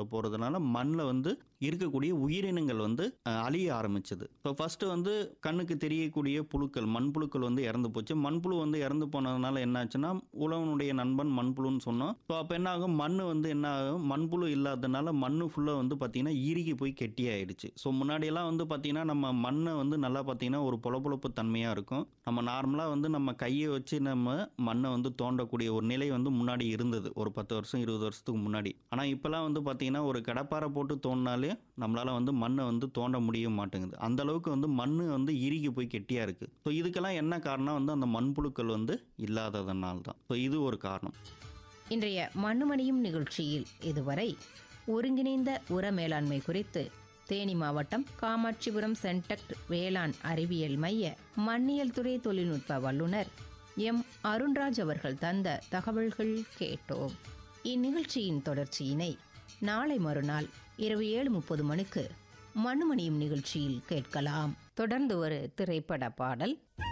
போகிறதுனால மண்ணில் வந்து இருக்கக்கூடிய உயிரினங்கள் வந்து அஹ், அழிய ஆரம்பிச்சது ஸோ ஃபஸ்ட்டு வந்து கண்ணுக்கு தெரியக்கூடிய புழுக்கள் மண்புழுக்கள் வந்து இறந்து போச்சு மண்புழு வந்து இறந்து போனதுனால என்னாச்சுன்னா உழவனுடைய நண்பன் மண்புழுன்னு சொன்னோம் ஸோ அப்போ என்ன ஆகும் மண் வந்து என்ன ஆகும் மண்புழு இல்லாததுனால மண் ஃபுல்லாக வந்து பார்த்திங்கன்னா இறுகி போய் கெட்டியாயிடுச்சு ஸோ முன்னாடியெல்லாம் வந்து பார்த்திங்கன்னா நம்ம மண்ணை வந்து நல்லா பார்த்திங்கன்னா ஒரு பொலப்பொலப்பு தன்மையாக இருக்கும் நம்ம நார்மலாக வந்து நம்ம கையை வச்சு நம்ம மண்ணை வந்து தோண்டக்கூடிய ஒரு நிலை வந்து முன்னாடி இருந்தது ஒரு பத்து வருஷம் இருபது வருஷத்துக்கு முன்னாடி ஆனால் இப்போலாம் வந்து பார்த்திங்கன்னா ஒரு கடப்பாரை போட்டு தோண்டினாலே நம்மளால் வந்து மண்ணை வந்து தோண்ட முடிய மாட்டேங்குது அந்த அளவுக்கு வந்து மண் வந்து இறுகி போய் கெட்டியாக இருக்குது ஸோ இதுக்கெல்லாம் என்ன காரணம் வந்து அந்த மண்புழுக்கள் வந்து இல்லாததுனால தான் ஸோ இது ஒரு காரணம் இன்றைய மண்ணுமணியும் நிகழ்ச்சியில் இதுவரை ஒருங்கிணைந்த உர மேலாண்மை குறித்து தேனி மாவட்டம் காமாட்சிபுரம் சென்டெக்ட் வேளாண் அறிவியல் மைய மண்ணியல் துறை தொழில்நுட்ப வல்லுநர் எம் அருண்ராஜ் அவர்கள் தந்த தகவல்கள் கேட்டோம் இந்நிகழ்ச்சியின் தொடர்ச்சியினை நாளை மறுநாள் இரவு ஏழு முப்பது மணிக்கு மண்ணுமணியும் நிகழ்ச்சியில் கேட்கலாம் தொடர்ந்து ஒரு திரைப்பட பாடல்